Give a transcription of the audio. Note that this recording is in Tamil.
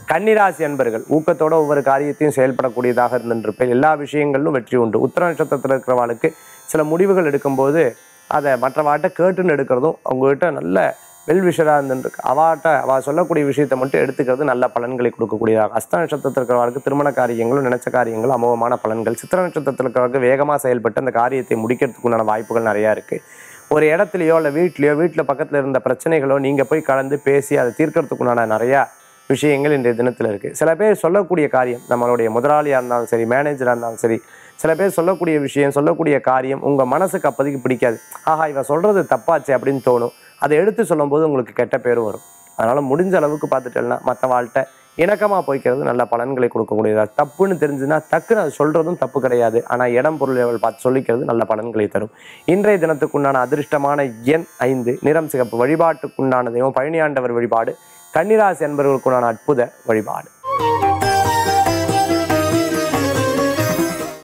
கன்னிராசி அன்பர்கள் ஊக்கத்தோட ஒவ்வொரு காரியத்தையும் செயல்படக்கூடியதாக இருந்திருப்பேன் எல்லா விஷயங்களிலும் வெற்றி உண்டு உத்தர நட்சத்திரத்தில் இருக்கிறவாளுக்கு சில முடிவுகள் எடுக்கும்போது அதை மற்றவாட்ட கேட்டுன்னு எடுக்கிறதும் அவங்ககிட்ட நல்ல வெல்விஷராக இருந்துருக்கு அவாட்ட அவள் சொல்லக்கூடிய விஷயத்தை மட்டும் எடுத்துக்கிறது நல்ல பலன்களை கொடுக்கக்கூடியதாக அஸ்த நட்சத்திரத்தில் இருக்கிறவர்களுக்கு திருமண காரியங்களும் நினைச்ச காரியங்களும் அமோகமான பலன்கள் சித்திர நட்சத்திரத்தில் இருக்கிறவர்களுக்கு வேகமாக செயல்பட்டு அந்த காரியத்தை முடிக்கிறதுக்கு உண்டான வாய்ப்புகள் நிறையா இருக்குது ஒரு இடத்துலையோ இல்லை வீட்லையோ வீட்டில் பக்கத்தில் இருந்த பிரச்சனைகளோ நீங்கள் போய் கலந்து பேசி அதை தீர்க்கறதுக்கு உண்டான நிறையா விஷயங்கள் இன்றைய தினத்தில் இருக்குது சில பேர் சொல்லக்கூடிய காரியம் நம்மளுடைய முதலாளியாக இருந்தாலும் சரி மேனேஜராக இருந்தாலும் சரி சில பேர் சொல்லக்கூடிய விஷயம் சொல்லக்கூடிய காரியம் உங்கள் மனசுக்கு அப்போதைக்கு பிடிக்காது ஆஹா இவன் சொல்கிறது தப்பாச்சே அப்படின்னு தோணும் அதை எடுத்து சொல்லும்போது உங்களுக்கு கெட்ட பேர் வரும் அதனால் முடிஞ்ச அளவுக்கு பார்த்துட்டேன்னா மற்ற வாழ்கிட்ட இணக்கமாக போய்க்கிறது நல்ல பலன்களை கொடுக்கக்கூடியதா தப்புன்னு தெரிஞ்சுன்னா டக்குன்னு அது சொல்கிறதும் தப்பு கிடையாது ஆனால் இடம் பொருள் level பார்த்து சொல்லிக்கிறது நல்ல பலன்களை தரும் இன்றைய தினத்துக்குண்டான அதிர்ஷ்டமான எண் ஐந்து நிறம் சிகப்பு வழிபாட்டுக்குண்டான தெய்வம் பழனியாண்டவர் வழிபாடு கன்னிராசி என்பவர்களுக்குண்டான அற்புத வழிபாடு